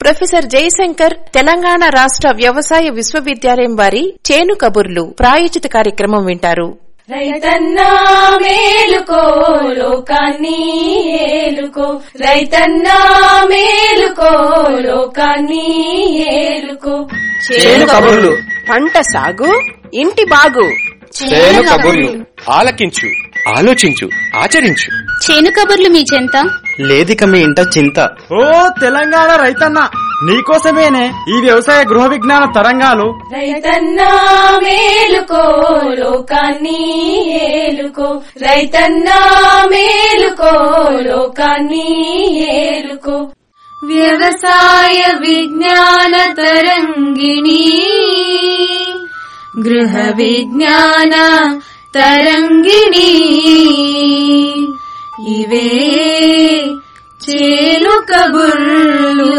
professor Jayashankar Telangana రాష్ట్ర వ్యవసాయ విశ్వవిద్యాలయం వారి చేను కబుర్లు ప్రాయోజిత కార్యక్రమం వింటారు రైతన్నా మేలుకో లోకాన్ని ఏలుకో రైతన్నా మేలుకో లోకాన్ని ఏలుకో చేను కబుర్లు పంట సాగు ఇంటి బాగు చేను కబుర్లు ఆలకించు ఆలోచించు ఆచరించు చేను కబుర్లు మీ చెంత లేదిక మీ ఇంట చింత ఓ తెలంగాణ రైతన్న నీకోసమేనే ఈ వ్యవసాయ గృహ విజ్ఞాన తరంగాలు రైతన్నా మేలుకో లోకాన్ని ఏలుకో రైతన్నా మేలుకో లోకాన్ని ఏలుకో వ్యవసాయ విజ్ఞాన తరంగిణి గృహ విజ్ఞాన తరంగిణి ఇవే చేలు కబుర్లు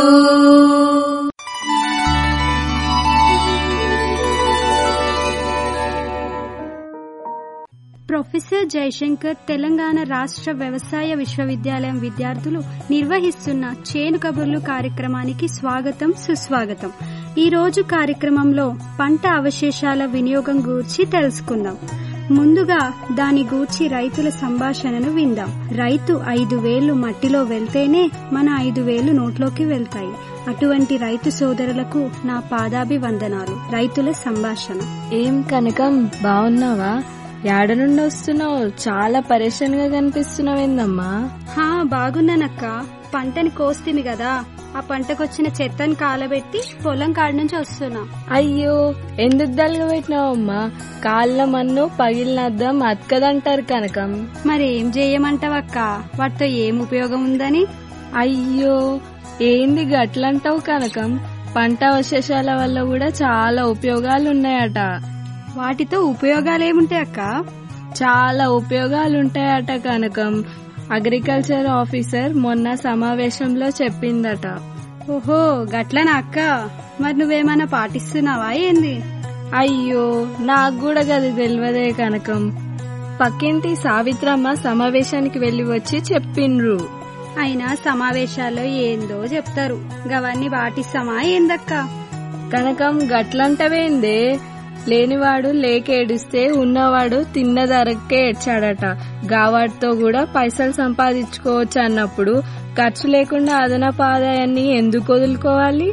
ప్రొఫెసర్ జయశంకర్ తెలంగాణ రాష్ట్ర వ్యవసాయ విశ్వవిద్యాలయం విద్యార్థులు నిర్వహిస్తున్న చేను కబుర్లు కార్యక్రమానికి స్వాగతం సుస్వాగతం ఈ రోజు కార్యక్రమంలో పంట అవశేషాల వినియోగం గూర్చి తెలుసుకుందాం ముందుగా దాని గూర్చి రైతుల సంభాషణను విందాం రైతు ఐదు వేలు మట్టిలో వెళ్తేనే మన ఐదు వేలు నోట్లోకి వెళ్తాయి అటువంటి రైతు సోదరులకు నా పాదాభివందనాలు రైతుల సంభాషణ ఏం కనకం బాగున్నావా యాడ నుండి వస్తున్నావు చాలా పరేషాన్ గా కనిపిస్తున్నావేందమ్మా హా బాగున్నానక్క పంటని కోస్తిమి కదా ఆ పంటకొచ్చిన చెత్తని కాలబెట్టి పొలం కాడ నుంచి వస్తున్నా అయ్యో ఎందుకు దలగబెట్టినావమ్మా కాళ్ళ మన్ను పగిలిన అద్దం అతకదంటారు కనకం మరి ఏం చేయమంటావక్క వాటితో ఏం ఉపయోగం ఉందని అయ్యో ఏంది గట్లంటావు కనకం పంట అవశేషాల వల్ల కూడా చాలా ఉపయోగాలు ఉన్నాయట వాటితో ఉపయోగాలు ఏముంటాయి అక్క చాలా ఉపయోగాలు ఉంటాయట కనకం అగ్రికల్చర్ ఆఫీసర్ మొన్న సమావేశంలో చెప్పిందట ఓహో గట్లనా అక్క మరి నువ్వేమైనా పాటిస్తున్నావా ఏంది అయ్యో నాకు కూడా గది తెలియదే కనకం పక్కింటి సావిత్రమ్మ సమావేశానికి వెళ్లి వచ్చి చెప్పిండ్రు అయినా సమావేశాల్లో ఏందో చెప్తారు గవన్నీ పాటిస్తామా ఏందక్క కనకం గట్లంటవేందే లేనివాడు లేకేడిస్తే ఉన్నవాడు తిన్న ధరకే ఏడ్చాడట గావాటితో కూడా పైసలు సంపాదించుకోవచ్చు అన్నప్పుడు ఖర్చు లేకుండా అదనపు ఆదాయాన్ని ఎందుకు వదులుకోవాలి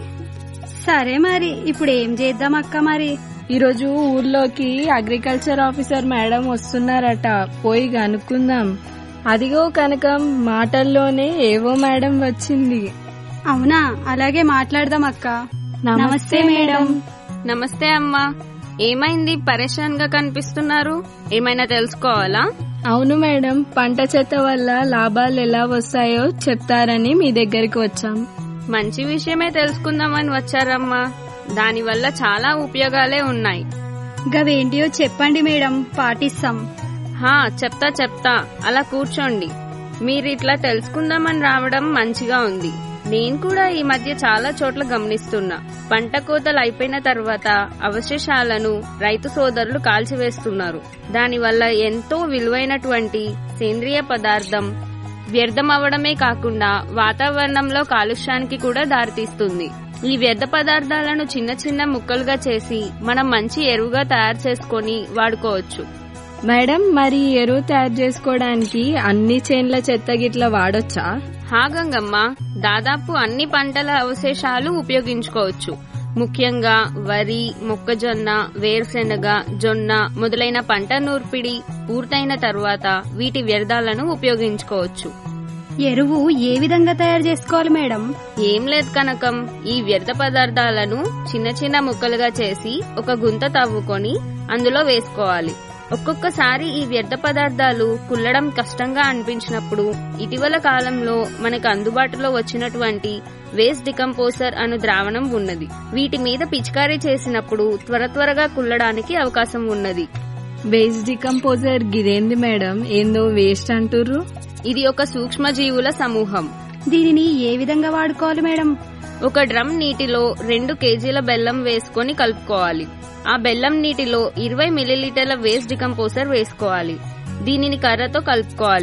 సరే మరి ఇప్పుడు ఏం చేద్దాం అక్క మరి ఈరోజు ఊర్లోకి అగ్రికల్చర్ ఆఫీసర్ మేడం వస్తున్నారట పోయి కనుక్కుందాం అదిగో కనకం మాటల్లోనే ఏవో మేడం వచ్చింది అవునా అలాగే మాట్లాడదాం అక్క నమస్తే మేడం నమస్తే అమ్మా ఏమైంది పరేషాన్ గా కనిపిస్తున్నారు ఏమైనా తెలుసుకోవాలా అవును మేడం పంట చెత్త వల్ల లాభాలు ఎలా వస్తాయో చెప్తారని మీ దగ్గరికి వచ్చాం మంచి విషయమే తెలుసుకుందామని వచ్చారమ్మా దానివల్ల చాలా ఉపయోగాలే ఉన్నాయి గవేంటియో చెప్పండి మేడం పాటిస్తాం హా చెప్తా చెప్తా అలా కూర్చోండి మీరు ఇట్లా తెలుసుకుందామని రావడం మంచిగా ఉంది నేను కూడా ఈ మధ్య చాలా చోట్ల గమనిస్తున్నా పంట కోతలు అయిపోయిన తర్వాత అవశేషాలను రైతు సోదరులు కాల్చివేస్తున్నారు దానివల్ల ఎంతో విలువైనటువంటి సేంద్రియ పదార్థం వ్యర్థమవడమే కాకుండా వాతావరణంలో కాలుష్యానికి కూడా దారితీస్తుంది ఈ వ్యర్థ పదార్థాలను చిన్న చిన్న ముక్కలుగా చేసి మనం మంచి ఎరువుగా తయారు చేసుకొని వాడుకోవచ్చు మేడం మరి ఎరువు తయారు చేసుకోవడానికి అన్ని చేన్ల చెత్త గిట్ల వాడొచ్చా హా గంగమ్మ దాదాపు అన్ని పంటల అవశేషాలు ఉపయోగించుకోవచ్చు ముఖ్యంగా వరి మొక్కజొన్న వేరుశెనగ జొన్న మొదలైన పంట నూర్పిడి పూర్తయిన తర్వాత వీటి వ్యర్థాలను ఉపయోగించుకోవచ్చు ఎరువు ఏ విధంగా తయారు చేసుకోవాలి మేడం ఏం లేదు కనకం ఈ వ్యర్థ పదార్థాలను చిన్న చిన్న ముక్కలుగా చేసి ఒక గుంత తవ్వుకొని అందులో వేసుకోవాలి ఒక్కొక్కసారి ఈ వ్యర్థ పదార్థాలు కుల్లడం కష్టంగా అనిపించినప్పుడు ఇటీవల కాలంలో మనకు అందుబాటులో వచ్చినటువంటి వేస్ట్ డికంపోజర్ అను ద్రావణం ఉన్నది వీటి మీద పిచికారీ చేసినప్పుడు త్వర త్వరగా కుల్లడానికి అవకాశం ఉన్నది వేస్ట్ డికంపోజర్ గిదేంది మేడం ఏందో వేస్ట్ అంటుర్రు ఇది ఒక సూక్ష్మజీవుల సమూహం దీనిని ఏ విధంగా వాడుకోవాలి మేడం ఒక డ్రమ్ నీటిలో రెండు కేజీల బెల్లం వేసుకొని కలుపుకోవాలి ఆ బెల్లం నీటిలో ఇరవై మిల్లీలీటర్ల వేస్ట్ డికంపోజర్ వేసుకోవాలి దీనిని కర్రతో కలుపుకోవాలి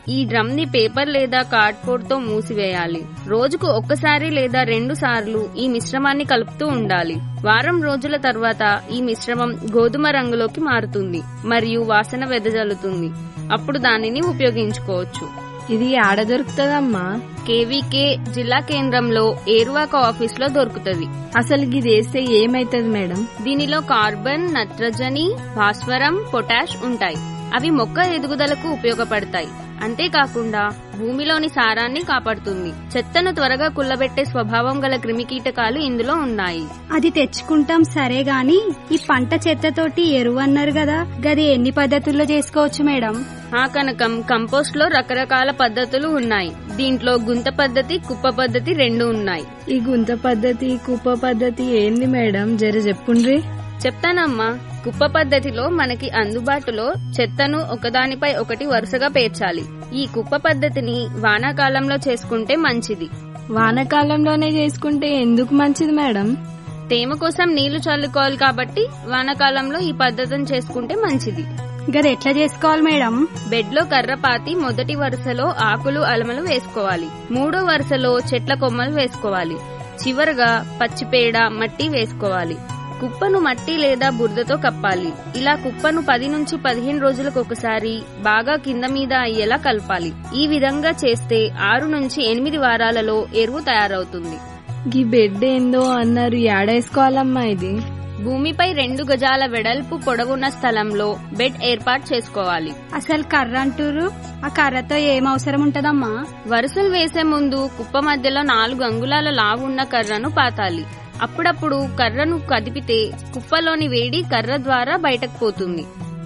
ఈ డ్రమ్ ని పేపర్ లేదా కార్డ్బోర్డ్ తో మూసివేయాలి రోజుకు ఒక్కసారి లేదా రెండు సార్లు ఈ మిశ్రమాన్ని కలుపుతూ ఉండాలి వారం రోజుల తర్వాత ఈ మిశ్రమం గోధుమ రంగులోకి మారుతుంది మరియు వాసన వెదజల్లుతుంది అప్పుడు దానిని ఉపయోగించుకోవచ్చు ఇది ఆడ దొరుకుతుందమ్మా కేవీకే జిల్లా కేంద్రంలో ఏరువాక ఆఫీస్ లో దొరుకుతది అసలు ఇది వేస్తే ఏమైతది మేడం దీనిలో కార్బన్ నత్రజని భాస్వరం పొటాష్ ఉంటాయి అవి మొక్క ఎదుగుదలకు ఉపయోగపడతాయి అంతేకాకుండా భూమిలోని సారాన్ని కాపాడుతుంది చెత్తను త్వరగా కుల్లబెట్టే స్వభావం గల క్రిమికీటకాలు ఇందులో ఉన్నాయి అది తెచ్చుకుంటాం సరే గాని ఈ పంట చెత్తతోటి ఎరువు అన్నారు కదా గది ఎన్ని పద్ధతుల్లో చేసుకోవచ్చు మేడం ఆ కనకం కంపోస్ట్ లో రకరకాల పద్ధతులు ఉన్నాయి దీంట్లో గుంత పద్ధతి కుప్ప పద్ధతి రెండు ఉన్నాయి ఈ గుంత పద్ధతి కుప్ప పద్ధతి ఏంది మేడం జర చెప్పుండ్రి చెప్తానమ్మా కుప్ప పద్ధతిలో మనకి అందుబాటులో చెత్తను ఒకదానిపై ఒకటి వరుసగా పేర్చాలి ఈ కుప్ప పద్ధతిని వానాకాలంలో చేసుకుంటే మంచిది వానాకాలంలోనే చేసుకుంటే ఎందుకు మంచిది మేడం తేమ కోసం నీళ్లు చల్లుకోవాలి కాబట్టి వానాకాలంలో ఈ పద్ధతిని చేసుకుంటే మంచిది గది ఎట్లా చేసుకోవాలి మేడం బెడ్ లో కర్రపాతి మొదటి వరుసలో ఆకులు అలమలు వేసుకోవాలి మూడో వరుసలో చెట్ల కొమ్మలు వేసుకోవాలి చివరగా పచ్చిపేడ మట్టి వేసుకోవాలి కుప్పను మట్టి లేదా బురదతో కప్పాలి ఇలా కుప్పను పది నుంచి పదిహేను రోజులకు ఒకసారి బాగా కింద మీద అయ్యేలా కలపాలి ఈ విధంగా చేస్తే ఆరు నుంచి ఎనిమిది వారాలలో ఎరువు తయారవుతుంది గీ బెడ్ ఏందో అన్నారు ఏడేసుకోవాలమ్మా ఇది భూమిపై రెండు గజాల వెడల్పు పొడవున్న స్థలంలో బెడ్ ఏర్పాటు చేసుకోవాలి అసలు కర్ర అంటారు ఆ కర్రతో ఏం అవసరం ఉంటదమ్మా వరుసలు వేసే ముందు కుప్ప మధ్యలో నాలుగు అంగుళాల లావు ఉన్న కర్రను పాతాలి అప్పుడప్పుడు కర్రను కదిపితే కుప్పలోని వేడి కర్ర ద్వారా బయటకు పోతుంది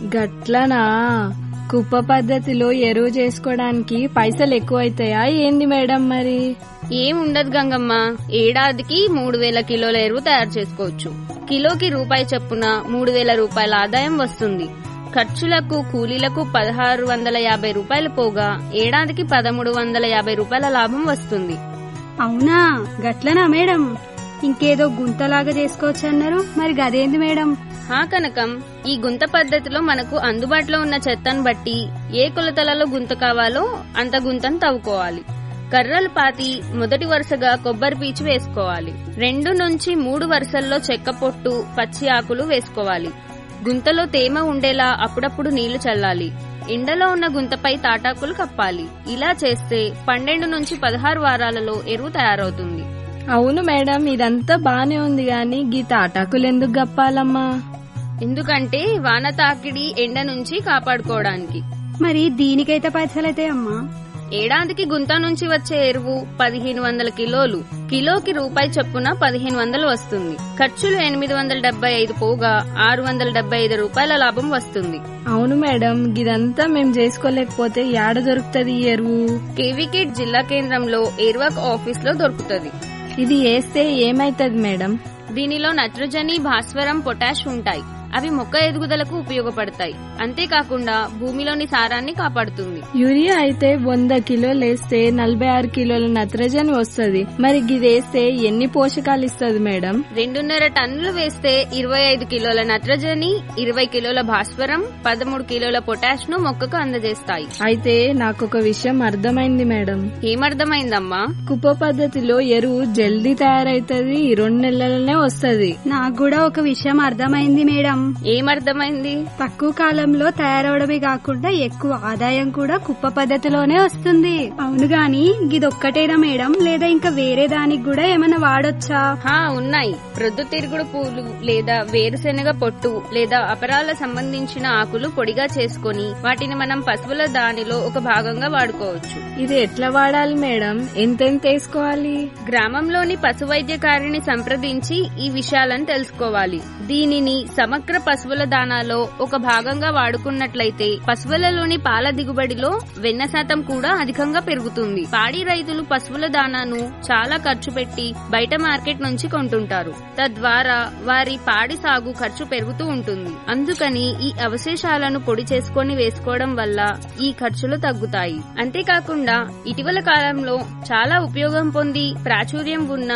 గట్లనా కుప్ప పద్ధతిలో ఎరువు చేసుకోవడానికి పైసలు ఎక్కువ అవుతాయా ఏంది మేడం మరి ఏం ఉండదు గంగమ్మ ఏడాదికి మూడు వేల కిలోల ఎరువు తయారు చేసుకోవచ్చు కిలోకి రూపాయి చొప్పున మూడు వేల రూపాయల ఆదాయం వస్తుంది ఖర్చులకు కూలీలకు పదహారు వందల యాభై రూపాయలు పోగా ఏడాదికి పదమూడు వందల యాభై రూపాయల లాభం వస్తుంది అవునా గట్లనా మేడం ఇంకేదో గుంతలాగా చేసుకోవచ్చు అన్నారు మరి గదేంది మేడం హా కనకం ఈ గుంత పద్ధతిలో మనకు అందుబాటులో ఉన్న చెత్తను బట్టి ఏ కొలతలలో గుంత కావాలో అంత గుంతను తవ్వుకోవాలి కర్రలు పాతి మొదటి వరుసగా కొబ్బరి పీచు వేసుకోవాలి రెండు నుంచి మూడు వరుసల్లో చెక్క పొట్టు పచ్చి ఆకులు వేసుకోవాలి గుంతలో తేమ ఉండేలా అప్పుడప్పుడు నీళ్లు చల్లాలి ఎండలో ఉన్న గుంతపై తాటాకులు కప్పాలి ఇలా చేస్తే పన్నెండు నుంచి పదహారు వారాలలో ఎరువు తయారవుతుంది అవును మేడం ఇదంతా బానే ఉంది గాని గీ తాటాకులు ఎందుకు గప్పాలమ్మా ఎందుకంటే వాన తాకిడి ఎండ నుంచి కాపాడుకోవడానికి మరి దీనికైతే పైసలు అయితే అమ్మా ఏడాదికి గుంత నుంచి వచ్చే ఎరువు పదిహేను వందల కిలోలు కిలోకి రూపాయి చొప్పున పదిహేను వందలు వస్తుంది ఖర్చులు ఎనిమిది వందల డెబ్బై ఐదు పోగా ఆరు వందల డెబ్బై ఐదు రూపాయల లాభం వస్తుంది అవును మేడం గిదంతా మేం చేసుకోలేకపోతే యాడ దొరుకుతది ఈ ఎరువు కేవీకే జిల్లా కేంద్రంలో ఎరువక్ ఆఫీస్ లో దొరుకుతుంది ఇది వేస్తే ఏమైతది మేడం దీనిలో నత్రజని భాస్వరం పొటాష్ ఉంటాయి అవి మొక్క ఎదుగుదలకు ఉపయోగపడతాయి అంతేకాకుండా భూమిలోని సారాన్ని కాపాడుతుంది యూరియా అయితే వంద కిలోలు వేస్తే నలభై ఆరు కిలోల నత్రజని వస్తది మరి గిదేస్తే ఎన్ని పోషకాలు ఇస్తది మేడం రెండున్నర టన్నులు వేస్తే ఇరవై ఐదు కిలోల నత్రజని ఇరవై కిలోల భాస్వరం పదమూడు కిలోల పొటాష్ ను మొక్కకు అందజేస్తాయి అయితే నాకొక విషయం అర్థమైంది మేడం ఏమర్థమైందమ్మా కుప్ప పద్ధతిలో ఎరువు జల్దీ తయారైతది రెండు నెలలనే వస్తది నాకు కూడా ఒక విషయం అర్థమైంది మేడం ఏమర్థమైంది తక్కువ కాలంలో తయారవడమే కాకుండా ఎక్కువ ఆదాయం కూడా కుప్ప పద్ధతిలోనే వస్తుంది అవును గాని గిదొక్కటేనా మేడం లేదా ఇంకా వేరే దానికి కూడా ఏమైనా వాడొచ్చా హా ఉన్నాయి ప్రొద్దుతిరుగుడు పూలు లేదా వేరుశెనగ పొట్టు లేదా అపరాల సంబంధించిన ఆకులు పొడిగా చేసుకొని వాటిని మనం పశువుల దానిలో ఒక భాగంగా వాడుకోవచ్చు ఇది ఎట్లా వాడాలి మేడం ఎంతెంత వేసుకోవాలి గ్రామంలోని పశు వైద్యకారిని సంప్రదించి ఈ విషయాలను తెలుసుకోవాలి దీనిని సమగ్ర పశువుల దానాలో ఒక భాగంగా వాడుకున్నట్లయితే పశువులలోని పాల దిగుబడిలో వెన్న శాతం కూడా అధికంగా పెరుగుతుంది పాడి రైతులు పశువుల దానాను చాలా ఖర్చు పెట్టి బయట మార్కెట్ నుంచి కొంటుంటారు తద్వారా వారి పాడి సాగు ఖర్చు పెరుగుతూ ఉంటుంది అందుకని ఈ అవశేషాలను పొడి చేసుకొని వేసుకోవడం వల్ల ఈ ఖర్చులు తగ్గుతాయి అంతేకాకుండా ఇటీవల కాలంలో చాలా ఉపయోగం పొంది ప్రాచుర్యం ఉన్న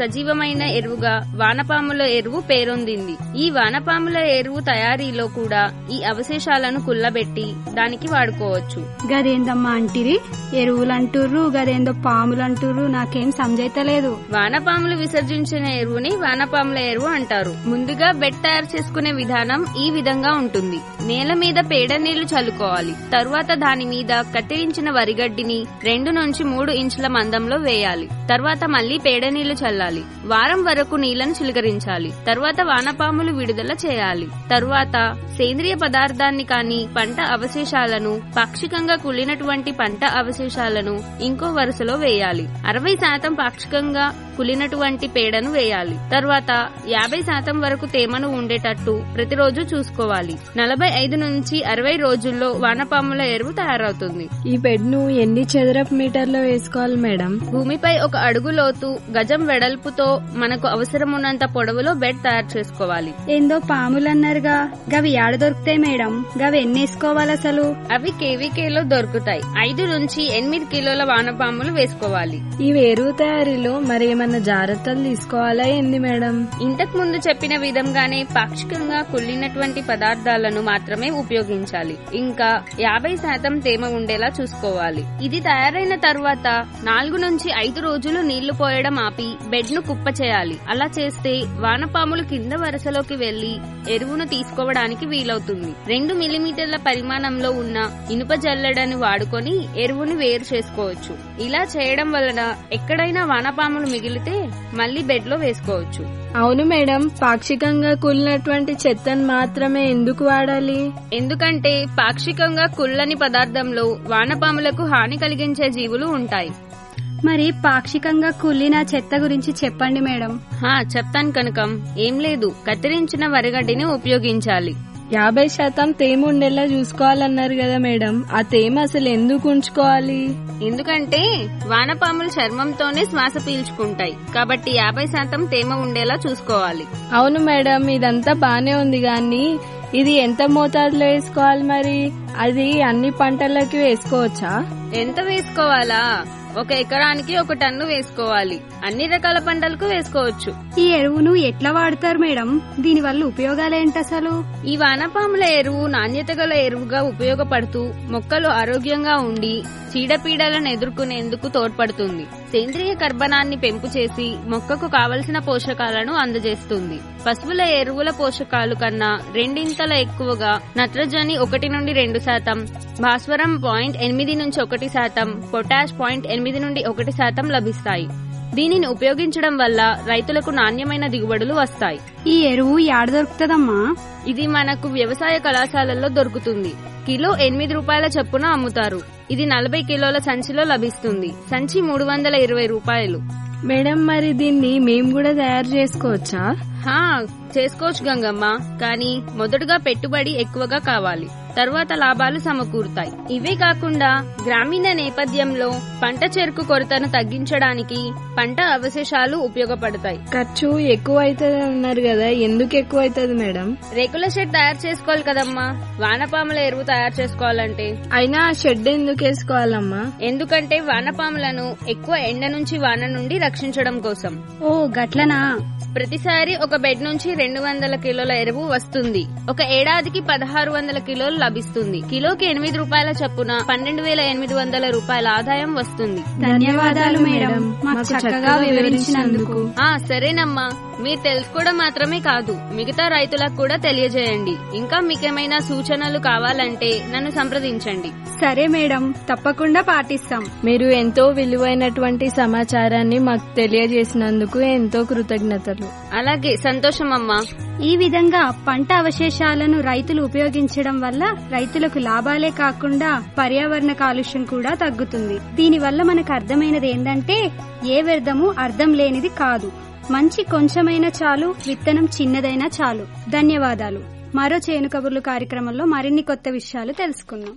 సజీవమైన ఎరువుగా వానపాముల ఎరువు పేరొందింది ఈ వానపాముల ఎరువు తయారీలో కూడా ఈ అవశేషాలను కుల్లబెట్టి దానికి వాడుకోవచ్చు గదేందమ్మా అంటిరి ఎరువులు అంటుర్రు గదేందో పాములు అంటుర్రు నాకేం సమజైతలేదు వానపాములు విసర్జించిన ఎరువుని వానపాముల ఎరువు అంటారు ముందుగా బెడ్ తయారు చేసుకునే విధానం ఈ విధంగా ఉంటుంది నేల మీద పేడ నీళ్లు చల్లుకోవాలి తరువాత దాని మీద కత్తిరించిన వరిగడ్డిని రెండు నుంచి మూడు ఇంచుల మందంలో వేయాలి తర్వాత మళ్లీ పేడ నీళ్లు చల్లాలి వారం వరకు నీళ్లను చిలకరించాలి తర్వాత వానపాములు విడుదల చేయాలి తరువాత సేంద్రియ పదార్థాన్ని కాని పంట అవశేషాలను పాక్షికంగా కుళ్ళినటువంటి పంట అవశేషాలను ఇంకో వరుసలో వేయాలి అరవై శాతం పాక్షికంగా కులినటువంటి పేడను వేయాలి తర్వాత యాభై శాతం వరకు తేమను ఉండేటట్టు ప్రతిరోజు చూసుకోవాలి నలభై ఐదు నుంచి అరవై రోజుల్లో వానపాముల ఎరువు తయారవుతుంది ఈ బెడ్ ను ఎన్ని చదరపు మీటర్లో వేసుకోవాలి మేడం భూమిపై ఒక అడుగు లోతు గజం వెడల్పుతో మనకు అవసరమున్నంత పొడవులో బెడ్ తయారు చేసుకోవాలి ఏందో పాములు అన్నారుగా గవి ఏడ దొరుకుతాయి మేడం గవి ఎన్నేసుకోవాలి అసలు అవి కేవీకేలో దొరుకుతాయి ఐదు నుంచి ఎనిమిది కిలోల వానపాములు వేసుకోవాలి ఈ ఎరువు తయారీలో మరి ఏమన్నా జాగ్రత్తలు తీసుకోవాలా ఏంది మేడం ఇంతకు ముందు చెప్పిన విధంగానే పాక్షికంగా కుళ్ళినటువంటి పదార్థాలను మాత్రమే ఉపయోగించాలి ఇంకా యాభై శాతం తేమ ఉండేలా చూసుకోవాలి ఇది తయారైన తర్వాత నాలుగు నుంచి ఐదు రోజులు నీళ్లు పోయడం ఆపి బెడ్ ను కుప్ప చేయాలి అలా చేస్తే వానపాములు కింద వరుసలోకి వెళ్లి ఎరువును తీసుకోవడానికి వీలవుతుంది రెండు మిల్లీమీటర్ల పరిమాణంలో ఉన్న ఇనుప జల్లెడని వాడుకొని ఎరువుని వేరు చేసుకోవచ్చు ఇలా చేయడం వలన ఎక్కడైనా వానపాములు మిగిలితే మళ్లీ బెడ్ లో వేసుకోవచ్చు అవును మేడం పాక్షికంగా కూలినటువంటి చెత్తను మాత్రమే ఎందుకు వాడాలి ఎందుకంటే పాక్షికంగా కుళ్ళని పదార్థంలో వానపాములకు హాని కలిగించే జీవులు ఉంటాయి మరి పాక్షికంగా కుళ్ళిన చెత్త గురించి చెప్పండి మేడం హా చెప్తాను కనుకం ఏం లేదు కత్తిరించిన వరిగడ్డిని ఉపయోగించాలి యాభై శాతం తేమ ఉండేలా చూసుకోవాలన్నారు కదా మేడం ఆ తేమ అసలు ఎందుకు ఉంచుకోవాలి ఎందుకంటే వానపాములు చర్మంతోనే శ్వాస పీల్చుకుంటాయి కాబట్టి యాభై శాతం తేమ ఉండేలా చూసుకోవాలి అవును మేడం ఇదంతా బానే ఉంది గాని ఇది ఎంత మోతాదులో వేసుకోవాలి మరి అది అన్ని పంటలకి వేసుకోవచ్చా ఎంత వేసుకోవాలా ఒక ఎకరానికి ఒక టన్ను వేసుకోవాలి అన్ని రకాల పంటలకు వేసుకోవచ్చు ఈ ఎరువును ఎట్లా వాడతారు మేడం దీని వల్ల ఉపయోగాలేంటి అసలు ఈ వానపాముల ఎరువు నాణ్యత గల ఎరువుగా ఉపయోగపడుతూ మొక్కలు ఆరోగ్యంగా ఉండి చీడపీడలను ఎదుర్కొనేందుకు తోడ్పడుతుంది సేంద్రియ కర్బనాన్ని పెంపు చేసి మొక్కకు కావలసిన పోషకాలను అందజేస్తుంది పశువుల ఎరువుల పోషకాలు కన్నా రెండింతల ఎక్కువగా నత్రజని ఒకటి నుండి రెండు శాతం భాస్వరం పాయింట్ ఎనిమిది నుంచి ఒకటి శాతం పొటాష్ పాయింట్ ఎనిమిది నుండి ఒకటి శాతం లభిస్తాయి దీనిని ఉపయోగించడం వల్ల రైతులకు నాణ్యమైన దిగుబడులు వస్తాయి ఈ ఎరువు ఏడ దొరుకుతుందమ్మా ఇది మనకు వ్యవసాయ కళాశాలల్లో దొరుకుతుంది కిలో ఎనిమిది రూపాయల చొప్పున అమ్ముతారు ఇది నలభై కిలోల సంచిలో లభిస్తుంది సంచి మూడు వందల ఇరవై రూపాయలు మేడం మరి దీన్ని మేము కూడా తయారు చేసుకోవచ్చా హా చేసుకోవచ్చు గంగమ్మ కానీ మొదటగా పెట్టుబడి ఎక్కువగా కావాలి తర్వాత లాభాలు సమకూరుతాయి ఇవే కాకుండా గ్రామీణ నేపథ్యంలో పంట చెరుకు కొరతను తగ్గించడానికి పంట అవశేషాలు ఉపయోగపడతాయి ఖర్చు ఎక్కువ అవుతుంది అన్నారు కదా ఎందుకు ఎక్కువ అవుతుంది మేడం రేకుల షెడ్ తయారు చేసుకోవాలి కదమ్మా వానపాముల ఎరువు తయారు చేసుకోవాలంటే అయినా ఆ షెడ్ ఎందుకు వేసుకోవాలమ్మా ఎందుకంటే వానపాములను ఎక్కువ ఎండ నుంచి వాన నుండి రక్షించడం కోసం ఓ గట్లనా ప్రతిసారి ఒక బెడ్ నుంచి రెండు వందల కిలోల ఎరువు వస్తుంది ఒక ఏడాదికి పదహారు వందల కిలోలు లభిస్తుంది కిలోకి ఎనిమిది రూపాయల చొప్పున పన్నెండు వేల ఎనిమిది వందల రూపాయల ఆదాయం వస్తుంది ధన్యవాదాలు మేడం మాకు చక్కగా వివరించినందుకు ఆ సరేనమ్మా మీరు తెలుసుకోవడం మాత్రమే కాదు మిగతా రైతులకు కూడా తెలియజేయండి ఇంకా మీకేమైనా సూచనలు కావాలంటే నన్ను సంప్రదించండి సరే మేడం తప్పకుండా పాటిస్తాం మీరు ఎంతో విలువైనటువంటి సమాచారాన్ని మాకు తెలియజేసినందుకు ఎంతో కృతజ్ఞతలు అలాగే సంతోషం అమ్మా ఈ విధంగా పంట అవశేషాలను రైతులు ఉపయోగించడం వల్ల రైతులకు లాభాలే కాకుండా పర్యావరణ కాలుష్యం కూడా తగ్గుతుంది దీనివల్ల మనకు అర్థమైనది ఏంటంటే ఏ వ్యర్థము అర్థం లేనిది కాదు మంచి కొంచెమైనా చాలు విత్తనం చిన్నదైనా చాలు ధన్యవాదాలు మరో చేను కబుర్లు కార్యక్రమంలో మరిన్ని కొత్త విషయాలు తెలుసుకుందాం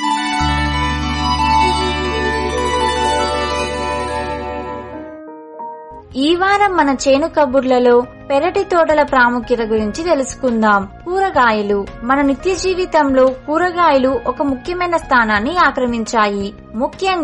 ఈ వారం మన చేను కబుర్లలో పెరటి తోటల ప్రాముఖ్యత గురించి తెలుసుకుందాం కూరగాయలు మన నిత్య జీవితంలో కూరగాయలు ఒక ముఖ్యమైన స్థానాన్ని ఆక్రమించాయి ముఖ్యంగా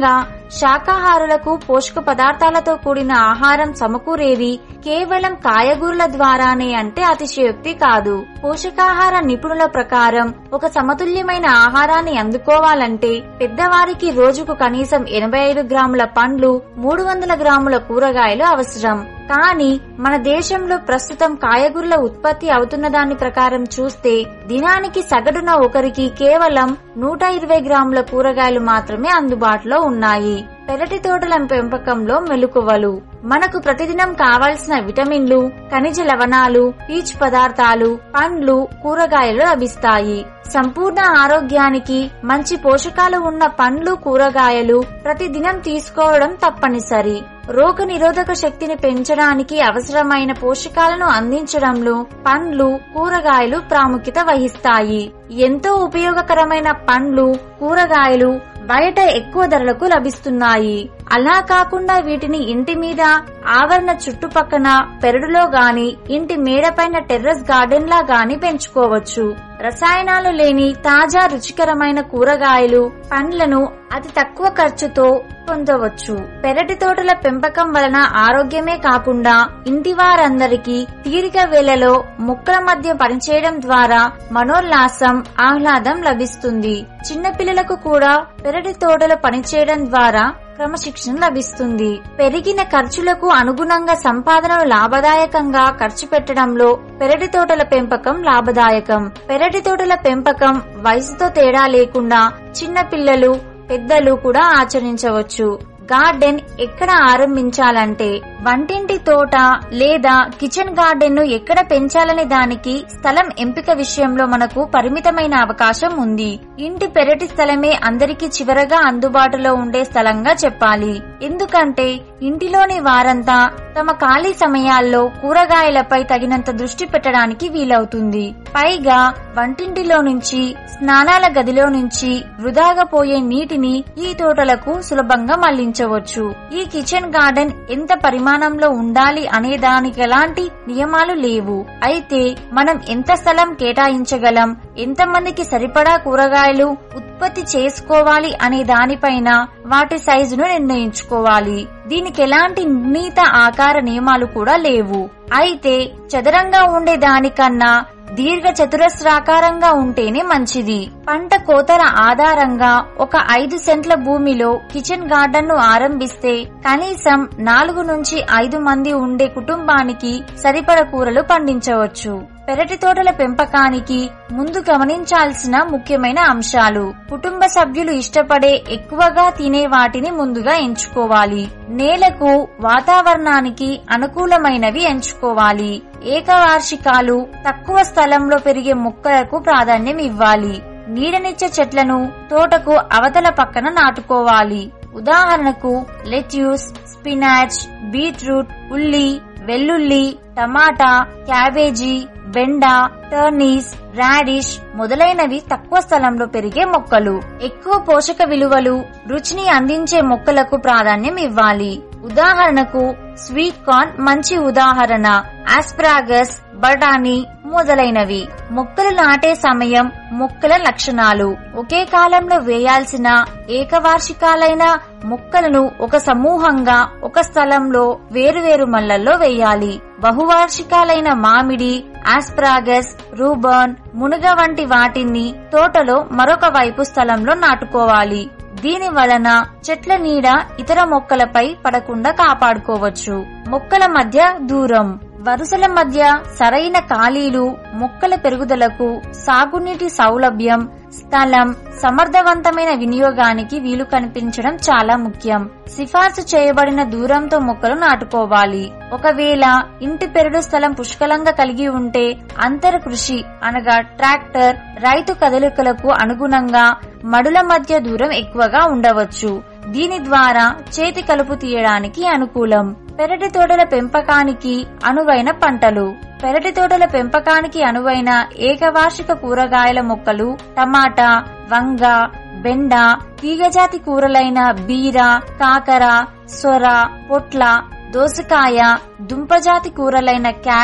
శాకాహారులకు పోషక పదార్థాలతో కూడిన ఆహారం సమకూరేది కేవలం కాయగూరల ద్వారానే అంటే అతిశయోక్తి కాదు పోషకాహార నిపుణుల ప్రకారం ఒక సమతుల్యమైన ఆహారాన్ని అందుకోవాలంటే పెద్దవారికి రోజుకు కనీసం ఎనభై ఐదు గ్రాముల పండ్లు మూడు వందల గ్రాముల కూరగాయలు అవసరం కానీ మన దేశంలో ప్రస్తుతం కాయగూరల ఉత్పత్తి అవుతున్న దాని ప్రకారం చూస్తే దినానికి సగటున ఒకరికి కేవలం నూట ఇరవై గ్రాముల కూరగాయలు మాత్రమే అందుబాటులో ఉన్నాయి పెరటి తోటల పెంపకంలో మెలకువలు మనకు ప్రతిదినం కావాల్సిన విటమిన్లు ఖనిజ లవణాలు పీచు పదార్థాలు పండ్లు కూరగాయలు లభిస్తాయి సంపూర్ణ ఆరోగ్యానికి మంచి పోషకాలు ఉన్న పండ్లు కూరగాయలు ప్రతిదినం తీసుకోవడం తప్పనిసరి రోగ నిరోధక శక్తిని పెంచడానికి అవసరమైన పోషకాలను అందించడంలో పండ్లు కూరగాయలు ప్రాముఖ్యత వహిస్తాయి ఎంతో ఉపయోగకరమైన పండ్లు కూరగాయలు బయట ఎక్కువ ధరలకు లభిస్తున్నాయి అలా కాకుండా వీటిని ఇంటి మీద ఆవరణ చుట్టుపక్కన పెరడులో గాని ఇంటి మేడపైన టెర్రస్ గార్డెన్ లా గాని పెంచుకోవచ్చు రసాయనాలు లేని తాజా రుచికరమైన కూరగాయలు పండ్లను అతి తక్కువ ఖర్చుతో పొందవచ్చు పెరటి తోటల పెంపకం వలన ఆరోగ్యమే కాకుండా ఇంటి వారందరికీ తీరిక వేళలో మొక్కల మధ్య పనిచేయడం ద్వారా మనోల్లాసం ఆహ్లాదం లభిస్తుంది చిన్నపిల్లలకు కూడా పెరటి తోటలో పనిచేయడం ద్వారా క్రమశిక్షణ లభిస్తుంది పెరిగిన ఖర్చులకు అనుగుణంగా సంపాదనను లాభదాయకంగా ఖర్చు పెట్టడంలో పెరటి తోటల పెంపకం లాభదాయకం పెరటి తోటల పెంపకం వయసుతో తేడా లేకుండా చిన్న పిల్లలు పెద్దలు కూడా ఆచరించవచ్చు గార్డెన్ ఎక్కడ ఆరంభించాలంటే వంటింటి తోట లేదా కిచెన్ గార్డెన్ ను ఎక్కడ పెంచాలనే దానికి స్థలం ఎంపిక విషయంలో మనకు పరిమితమైన అవకాశం ఉంది ఇంటి పెరటి స్థలమే అందరికీ చివరగా అందుబాటులో ఉండే స్థలంగా చెప్పాలి ఎందుకంటే ఇంటిలోని వారంతా తమ ఖాళీ సమయాల్లో కూరగాయలపై తగినంత దృష్టి పెట్టడానికి వీలవుతుంది పైగా వంటింటిలో నుంచి స్నానాల గదిలో నుంచి వృధాగా పోయే నీటిని ఈ తోటలకు సులభంగా మళ్లించవచ్చు ఈ కిచెన్ గార్డెన్ ఎంత పరిమాణంలో ఉండాలి అనే దానికి ఎలాంటి నియమాలు లేవు అయితే మనం ఎంత స్థలం కేటాయించగలం ఎంతమందికి సరిపడా కూరగాయలు ఉత్పత్తి చేసుకోవాలి అనే దానిపైన వాటి సైజును నిర్ణయించుకోవాలి దీనికి ఎలాంటి నిర్ణీత ఆకార నియమాలు కూడా లేవు అయితే చదరంగా ఉండే దానికన్నా దీర్ఘ చతురస్రాకారంగా ఉంటేనే మంచిది పంట కోతల ఆధారంగా ఒక ఐదు సెంట్ల భూమిలో కిచెన్ గార్డెన్ ను ఆరంభిస్తే కనీసం నాలుగు నుంచి ఐదు మంది ఉండే కుటుంబానికి సరిపడ కూరలు పండించవచ్చు పెరటి తోటల పెంపకానికి ముందు గమనించాల్సిన ముఖ్యమైన అంశాలు కుటుంబ సభ్యులు ఇష్టపడే ఎక్కువగా తినే వాటిని ముందుగా ఎంచుకోవాలి నేలకు వాతావరణానికి అనుకూలమైనవి ఎంచుకోవాలి ఏకవార్షికాలు తక్కువ స్థలంలో పెరిగే మొక్కలకు ప్రాధాన్యం ఇవ్వాలి నీడనిచ్చే చెట్లను తోటకు అవతల పక్కన నాటుకోవాలి ఉదాహరణకు లెట్యూస్ స్పినాచ్ బీట్రూట్ ఉల్లి వెల్లుల్లి టమాటా క్యాబేజీ బెండ టర్నీస్ రాడిష్ మొదలైనవి తక్కువ స్థలంలో పెరిగే మొక్కలు ఎక్కువ పోషక విలువలు రుచిని అందించే మొక్కలకు ప్రాధాన్యం ఇవ్వాలి ఉదాహరణకు స్వీట్ కార్న్ మంచి ఉదాహరణ ఆస్ప్రాగస్ బఠానీ మొదలైనవి మొక్కలు నాటే సమయం మొక్కల లక్షణాలు ఒకే కాలంలో వేయాల్సిన ఏకవార్షికాలైన మొక్కలను ఒక సమూహంగా ఒక స్థలంలో వేరువేరు మల్లల్లో వేయాలి బహువార్షికాలైన మామిడి ఆస్ప్రాగస్ రూబర్న్ మునుగ వంటి వాటిని తోటలో మరొక వైపు స్థలంలో నాటుకోవాలి దీని వలన చెట్ల నీడ ఇతర మొక్కలపై పడకుండా కాపాడుకోవచ్చు మొక్కల మధ్య దూరం వరుసల మధ్య సరైన ఖాళీలు మొక్కల పెరుగుదలకు సాగునీటి సౌలభ్యం స్థలం సమర్థవంతమైన వినియోగానికి వీలు కనిపించడం చాలా ముఖ్యం సిఫార్సు చేయబడిన దూరంతో మొక్కలు నాటుకోవాలి ఒకవేళ ఇంటి పెరడు స్థలం పుష్కలంగా కలిగి ఉంటే అంతర కృషి అనగా ట్రాక్టర్ రైతు కదలికలకు అనుగుణంగా మడుల మధ్య దూరం ఎక్కువగా ఉండవచ్చు దీని ద్వారా చేతి కలుపు తీయడానికి అనుకూలం పెరటి తోటల పెంపకానికి అనువైన పంటలు పెరటి తోటల పెంపకానికి అనువైన ఏకవార్షిక కూరగాయల మొక్కలు టమాటా వంగ బెండ తీగజాతి కూరలైన బీర కాకర సొర పొట్ల దోసకాయ దుంపజాతి కూరలైన క్యారెట్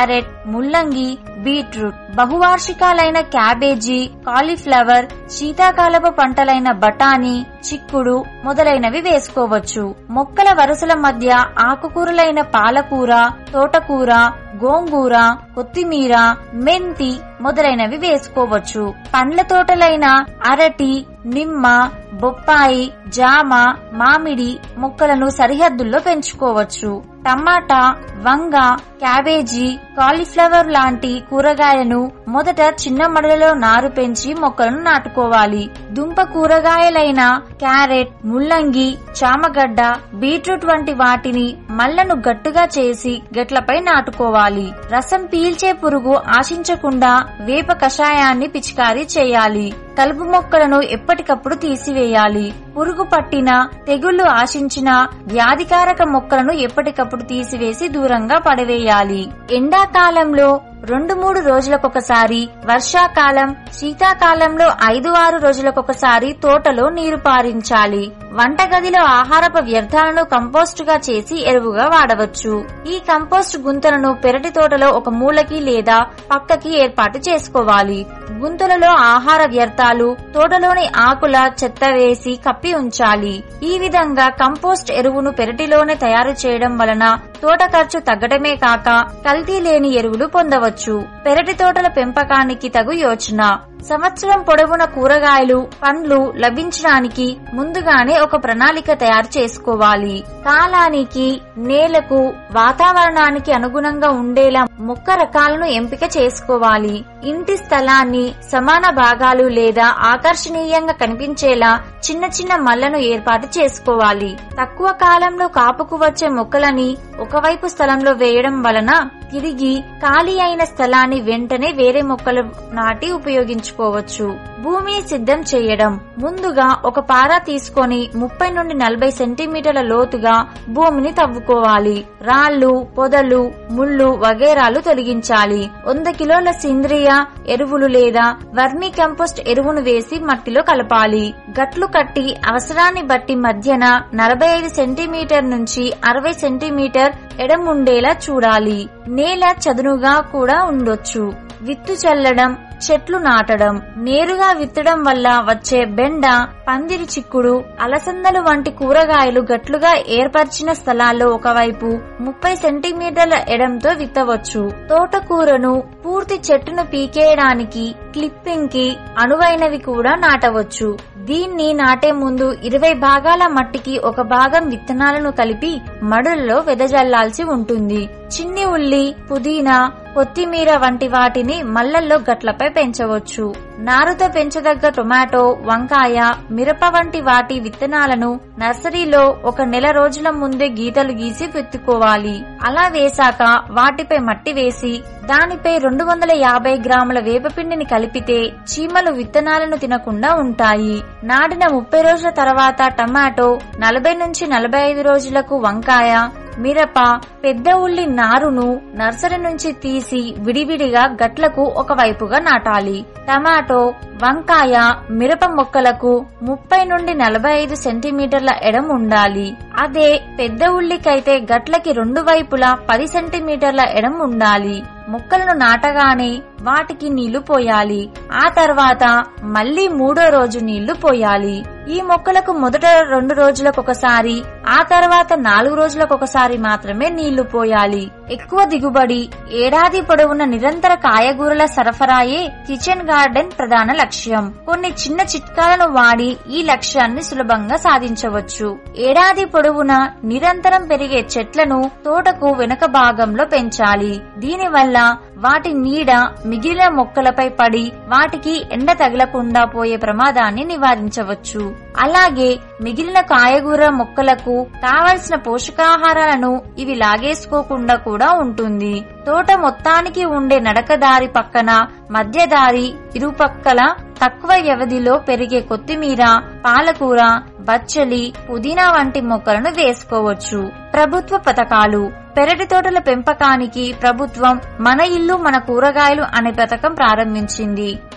ముల్లంగి బీట్రూట్ బహువార్షికాలైన క్యాబేజీ కాలీఫ్లవర్ శీతాకాలపు పంటలైన బఠానీ చిక్కుడు మొదలైనవి వేసుకోవచ్చు మొక్కల వరుసల మధ్య ఆకుకూరలైన పాలకూర తోటకూర గోంగూర కొత్తిమీర మెంతి మొదలైనవి వేసుకోవచ్చు పండ్ల తోటలైన అరటి నిమ్మ బొప్పాయి జామ మామిడి మొక్కలను సరిహద్దుల్లో పెంచుకోవచ్చు టమాటా వంగ క్యాబేజీ కాలీఫ్లవర్ లాంటి కూరగాయలను మొదట చిన్న మడలలో నారు పెంచి మొక్కలను నాటుకోవాలి దుంప కూరగాయలైన క్యారెట్ ముల్లంగి చామగడ్డ బీట్రూట్ వంటి వాటిని మళ్లను గట్టుగా చేసి గట్లపై నాటుకోవాలి రసం పీల్చే పురుగు ఆశించకుండా వేప కషాయాన్ని పిచికారీ చేయాలి కలుపు మొక్కలను ఎప్పటికప్పుడు తీసివేయాలి పురుగు పట్టిన తెగుళ్లు ఆశించిన వ్యాధికారక మొక్కలను ఎప్పటికప్పుడు తీసివేసి దూరంగా పడవేయాలి ఎండాకాలంలో రెండు మూడు రోజులకొకసారి వర్షాకాలం శీతాకాలంలో ఐదు ఆరు రోజులకొకసారి తోటలో నీరు పారించాలి వంటగదిలో ఆహారపు వ్యర్థాలను కంపోస్ట్ గా చేసి ఎరువుగా వాడవచ్చు ఈ కంపోస్ట్ గుంతలను పెరటి తోటలో ఒక మూలకి లేదా పక్కకి ఏర్పాటు చేసుకోవాలి గుంతలలో ఆహార వ్యర్థాలు తోటలోని ఆకుల చెత్త వేసి కప్పి ఉంచాలి ఈ విధంగా కంపోస్ట్ ఎరువును పెరటిలోనే తయారు చేయడం వలన తోట ఖర్చు తగ్గడమే కాక కల్తీ లేని ఎరువులు పొందవచ్చు పెరటి తోటల పెంపకానికి తగు యోచన సంవత్సరం పొడవున కూరగాయలు పండ్లు లభించడానికి ముందుగానే ఒక ప్రణాళిక తయారు చేసుకోవాలి కాలానికి నేలకు వాతావరణానికి అనుగుణంగా ఉండేలా మొక్క రకాలను ఎంపిక చేసుకోవాలి ఇంటి స్థలాన్ని సమాన భాగాలు లేదా ఆకర్షణీయంగా కనిపించేలా చిన్న చిన్న మల్లను ఏర్పాటు చేసుకోవాలి తక్కువ కాలంలో కాపుకు వచ్చే మొక్కలని ఒకవైపు స్థలంలో వేయడం వలన తిరిగి ఖాళీ అయిన స్థలాన్ని వెంటనే వేరే మొక్కలు నాటి ఉపయోగించుకోవచ్చు భూమిని సిద్ధం చేయడం ముందుగా ఒక పార తీసుకొని ముప్పై నుండి నలభై సెంటీమీటర్ల లోతుగా భూమిని తవ్వుకోవాలి రాళ్లు పొదలు ముళ్ళు వగేరాలు తొలగించాలి వంద కిలోల సేంద్రియ ఎరువులు లేదా వర్మీ కంపోస్ట్ ఎరువును వేసి మట్టిలో కలపాలి గట్లు కట్టి అవసరాన్ని బట్టి మధ్యన నలభై ఐదు సెంటీమీటర్ నుంచి అరవై సెంటీమీటర్ ఎడముండేలా చూడాలి నేల చదునుగా కూడా ఉండొచ్చు విత్తు చల్లడం చెట్లు నాటడం నేరుగా విత్తడం వల్ల వచ్చే బెండ పందిరి చిక్కుడు అలసందలు వంటి కూరగాయలు గట్లుగా ఏర్పరిచిన స్థలాల్లో ఒకవైపు ముప్పై సెంటీమీటర్ల ఎడంతో విత్తవచ్చు తోటకూరను పూర్తి చెట్టును పీకేయడానికి క్లిప్పింగ్ కి అనువైనవి కూడా నాటవచ్చు దీన్ని నాటే ముందు ఇరవై భాగాల మట్టికి ఒక భాగం విత్తనాలను కలిపి మడుల్లో వెదజల్లాల్సి ఉంటుంది చిన్ని ఉల్లి పుదీనా కొత్తిమీర వంటి వాటిని మల్లల్లో గట్లపై పెంచవచ్చు నారుతో పెంచదగ్గ టొమాటో వంకాయ మిరప వంటి వాటి విత్తనాలను నర్సరీలో ఒక నెల రోజుల ముందే గీతలు గీసి విత్తుకోవాలి అలా వేశాక వాటిపై మట్టి వేసి దానిపై రెండు వందల యాభై గ్రాముల వేపపిండిని కలిపితే చీమలు విత్తనాలను తినకుండా ఉంటాయి నాటిన ముప్పై రోజుల తర్వాత టమాటో నలభై నుంచి నలభై ఐదు రోజులకు వంకాయ మిరప పెద్ద ఉల్లి నారును నర్సరీ నుంచి తీసి విడివిడిగా గట్లకు ఒకవైపుగా నాటాలి టమాటో వంకాయ మిరప మొక్కలకు ముప్పై నుండి నలభై ఐదు సెంటీమీటర్ల ఎడం ఉండాలి అదే పెద్ద ఉల్లికైతే గట్లకి రెండు వైపులా పది సెంటీమీటర్ల ఎడం ఉండాలి మొక్కలను నాటగానే వాటికి నీళ్లు పోయాలి ఆ తర్వాత మళ్లీ మూడో రోజు నీళ్లు పోయాలి ఈ మొక్కలకు మొదట రెండు రోజులకొకసారి ఆ తర్వాత నాలుగు రోజులకొకసారి మాత్రమే నీళ్లు పోయాలి ఎక్కువ దిగుబడి ఏడాది పొడవున నిరంతర కాయగూరల సరఫరాయే కిచెన్ గార్డెన్ ప్రధాన లక్ష్యం కొన్ని చిన్న చిట్కాలను వాడి ఈ లక్ష్యాన్ని సులభంగా సాధించవచ్చు ఏడాది పొడవునా నిరంతరం పెరిగే చెట్లను తోటకు వెనుక భాగంలో పెంచాలి దీనివల్ల వాటి నీడ మిగిలిన మొక్కలపై పడి వాటికి ఎండ తగలకుండా పోయే ప్రమాదాన్ని నివారించవచ్చు అలాగే మిగిలిన కాయగూర మొక్కలకు కావలసిన పోషకాహారాలను ఇవి లాగేసుకోకుండా కూడా ఉంటుంది తోట మొత్తానికి ఉండే నడకదారి పక్కన మధ్యదారి ఇరుపక్కల తక్కువ వ్యవధిలో పెరిగే కొత్తిమీర పాలకూర బచ్చలి పుదీనా వంటి మొక్కలను వేసుకోవచ్చు ప్రభుత్వ పథకాలు పెరటి తోటల పెంపకానికి ప్రభుత్వం మన ఇల్లు మన కూరగాయలు అనే పథకం ప్రారంభించింది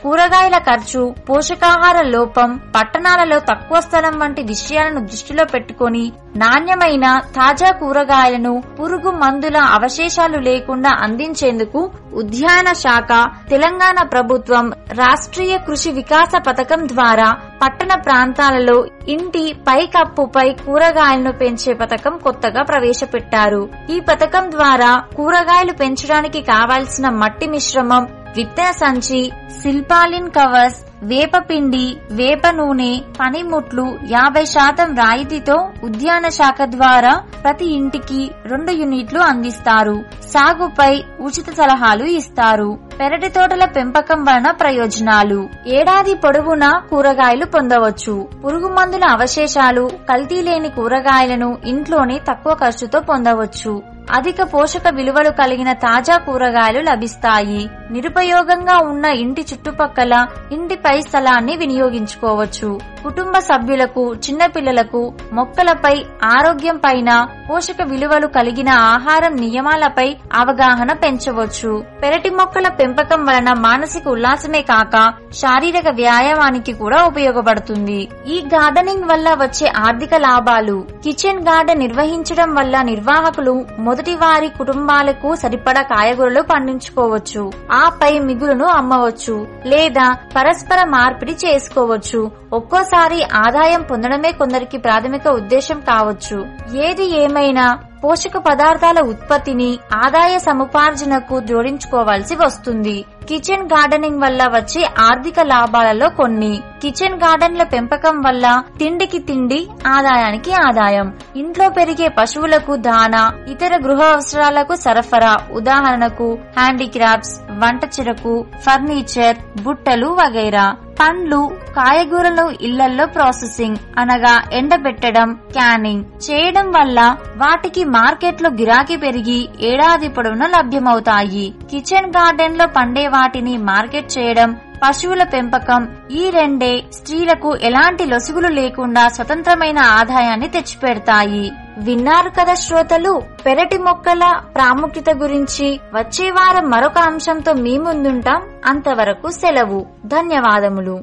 కూరగాయల ఖర్చు పోషకాహార లోపం పట్టణాలలో తక్కువ స్థలం వంటి విషయాలను దృష్టిలో పెట్టుకొని నాణ్యమైన తాజా కూరగాయలను పురుగు మందుల అవశేషాలు లేకుండా అందించేందుకు ఉద్యాన శాఖ తెలంగాణ ప్రభుత్వం రాష్ట్రీయ కృషి వికాస పథకం ద్వారా పట్టణ ప్రాంతాలలో ఇంటి పైకప్పుపై కూరగాయలను పెంచే పథకం కొత్తగా ప్రవేశపెట్టారు ఈ పథకం ద్వారా కూరగాయలు పెంచడానికి కావాల్సిన మట్టి మిశ్రమం విత్తన సంచి సిల్పాలిన్ కవర్స్ వేపపిండి వేప నూనె పనిముట్లు యాభై శాతం రాయితీతో ఉద్యాన శాఖ ద్వారా ప్రతి ఇంటికి రెండు యూనిట్లు అందిస్తారు సాగుపై ఉచిత సలహాలు ఇస్తారు పెరటి తోటల పెంపకం వలన ప్రయోజనాలు ఏడాది పొడవునా కూరగాయలు పొందవచ్చు పురుగు మందుల అవశేషాలు కల్తీ లేని కూరగాయలను ఇంట్లోనే తక్కువ ఖర్చుతో పొందవచ్చు అధిక పోషక విలువలు కలిగిన తాజా కూరగాయలు లభిస్తాయి నిరుపయోగంగా ఉన్న ఇంటి చుట్టుపక్కల ఇంటిపై స్థలాన్ని వినియోగించుకోవచ్చు కుటుంబ సభ్యులకు చిన్నపిల్లలకు మొక్కలపై ఆరోగ్యం పైన పోషక విలువలు కలిగిన ఆహారం నియమాలపై అవగాహన పెంచవచ్చు పెరటి మొక్కల పెంపకం వలన మానసిక ఉల్లాసమే కాక శారీరక వ్యాయామానికి కూడా ఉపయోగపడుతుంది ఈ గార్డెనింగ్ వల్ల వచ్చే ఆర్థిక లాభాలు కిచెన్ గార్డెన్ నిర్వహించడం వల్ల నిర్వాహకులు మొదటి వారి కుటుంబాలకు సరిపడా కాయగూరలు పండించుకోవచ్చు ఆపై మిగులును అమ్మవచ్చు లేదా పరస్పర మార్పిడి చేసుకోవచ్చు ఒక్కోసారి ఆదాయం పొందడమే కొందరికి ప్రాథమిక ఉద్దేశం కావచ్చు ఏది ఏమైనా పోషక పదార్థాల ఉత్పత్తిని ఆదాయ సముపార్జనకు జోడించుకోవాల్సి వస్తుంది కిచెన్ గార్డెనింగ్ వల్ల వచ్చే ఆర్థిక లాభాలలో కొన్ని కిచెన్ గార్డెన్ల పెంపకం వల్ల తిండికి తిండి ఆదాయానికి ఆదాయం ఇంట్లో పెరిగే పశువులకు దాన ఇతర గృహ అవసరాలకు సరఫరా ఉదాహరణకు హ్యాండీక్రాఫ్ట్స్ వంట చెరకు ఫర్నిచర్ బుట్టలు వగైరా పండ్లు కాయగూరలు ఇళ్లల్లో ప్రాసెసింగ్ అనగా ఎండబెట్టడం క్యానింగ్ చేయడం వల్ల వాటికి మార్కెట్లో గిరాకీ పెరిగి ఏడాది పొడవునా లభ్యమవుతాయి కిచెన్ గార్డెన్ లో పండే వాటిని మార్కెట్ చేయడం పశువుల పెంపకం ఈ రెండే స్త్రీలకు ఎలాంటి లొసుగులు లేకుండా స్వతంత్రమైన ఆదాయాన్ని తెచ్చిపెడతాయి విన్నారు కదా శ్రోతలు పెరటి మొక్కల ప్రాముఖ్యత గురించి వచ్చే వారం మరొక అంశంతో మీ ముందుంటాం అంతవరకు సెలవు ధన్యవాదములు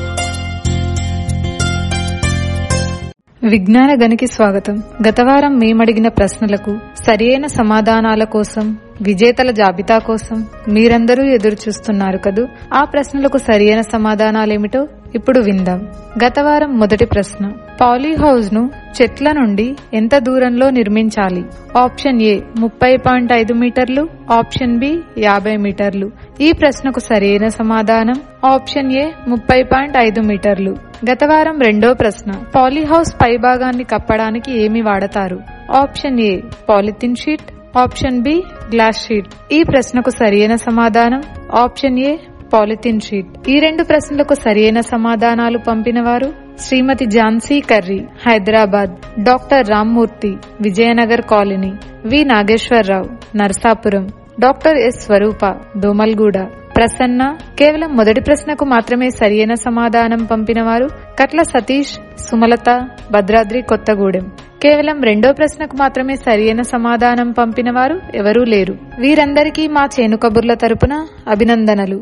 విజ్ఞాన గనికి స్వాగతం గతవారం మేమడిగిన ప్రశ్నలకు సరియైన సమాధానాల కోసం విజేతల జాబితా కోసం మీరందరూ ఎదురు చూస్తున్నారు కదూ ఆ ప్రశ్నలకు సరియైన సమాధానాలేమిటో ఇప్పుడు విందాం గతవారం మొదటి ప్రశ్న పాలీ హౌస్ ను చెట్ల నుండి ఎంత దూరంలో నిర్మించాలి ఆప్షన్ ఏ ముప్పై పాయింట్ ఐదు మీటర్లు ఆప్షన్ బి యాభై మీటర్లు ఈ ప్రశ్నకు సరైన సమాధానం ఆప్షన్ ఏ ముప్పై పాయింట్ ఐదు మీటర్లు గతవారం రెండో ప్రశ్న పాలీహౌస్ పైభాగాన్ని కప్పడానికి ఏమి వాడతారు option A polythene sheet option B glass sheet ఈ ప్రశ్నకు సరైన సమాధానం ఆప్షన్ ఏ పాలిథిన్ షీట్ ఈ రెండు ప్రశ్నలకు సరైన సమాధానాలు పంపిన వారు Shrimati Jhansi Karri Hyderabad doctor Rammurthy Vijayanagar colony V Nageswararao Narsapuram doctor S Swaroopa Domalguda Prasanna కేవలం మొదటి ప్రశ్నకు మాత్రమే సరియైన సమాధానం పంపినవారు కట్ల సతీష్ సుమలత భద్రాద్రి కొత్తగూడెం కేవలం రెండో ప్రశ్నకు మాత్రమే సరియైన సమాధానం పంపినవారు ఎవరూ లేరు వీరందరికీ మా చేను కబుర్ల తరపున అభినందనలు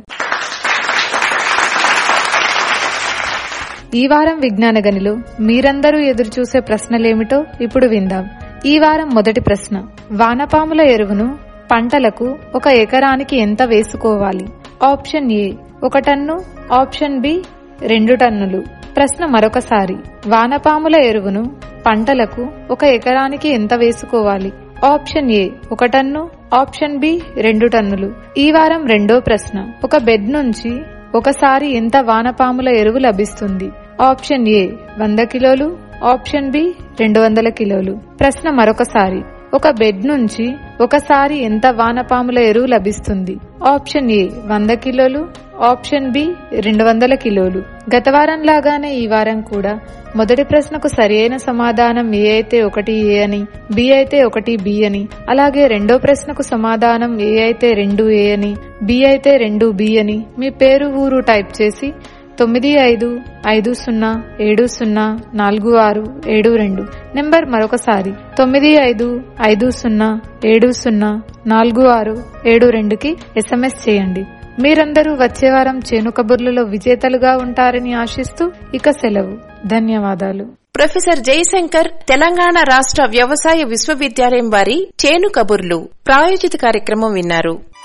ఈ వారం విజ్ఞాన గనిలో మీరందరూ ఎదురుచూసే ప్రశ్నలేమిటో ఇప్పుడు విందాం ఈ వారం మొదటి ప్రశ్న వానపాముల ఎరువును పంటలకు ఒక ఎకరానికి ఎంత వేసుకోవాలి ఆప్షన్ ఏ ఒక టన్ను ఆప్షన్ బి రెండు టన్నులు ప్రశ్న మరొకసారి వానపాముల ఎరువును పంటలకు ఒక ఎకరానికి ఎంత వేసుకోవాలి ఆప్షన్ ఏ ఒక టన్ను ఆప్షన్ బి రెండు టన్నులు ఈ వారం రెండో ప్రశ్న ఒక బెడ్ నుంచి ఒకసారి ఎంత వానపాముల ఎరువు లభిస్తుంది ఆప్షన్ ఏ వంద కిలోలు ఆప్షన్ బి రెండు వందల కిలోలు ప్రశ్న మరొకసారి ఒక బెడ్ నుంచి ఒకసారి ఎంత వానపాముల ఎరువు లభిస్తుంది ఆప్షన్ ఏ వంద కిలోలు ఆప్షన్ బి రెండు వందల కిలోలు గత వారం లాగానే ఈ వారం కూడా మొదటి ప్రశ్నకు సరియైన సమాధానం ఏ అయితే ఒకటి ఏ అని బి అయితే ఒకటి బి అని అలాగే రెండో ప్రశ్నకు సమాధానం ఏ అయితే రెండు ఏ అని బి అయితే రెండు బి అని మీ పేరు ఊరు టైప్ చేసి తొమ్మిది ఐదు ఐదు సున్నా ఏడు సున్నా నాలుగు ఆరు ఏడు రెండు నెంబర్ మరొకసారి తొమ్మిది ఐదు ఐదు సున్నా ఏడు సున్నా నాలుగు ఆరు ఏడు రెండుకి ఎస్ఎంఎస్ చేయండి మీరందరూ వచ్చే వారం చేను కబుర్లలో విజేతలుగా ఉంటారని ఆశిస్తూ ఇక సెలవు ధన్యవాదాలు ప్రొఫెసర్ జయశంకర్ తెలంగాణ రాష్ట్ర వ్యవసాయ విశ్వవిద్యాలయం వారి చేను కబుర్లు ప్రాయోజిత కార్యక్రమం విన్నారు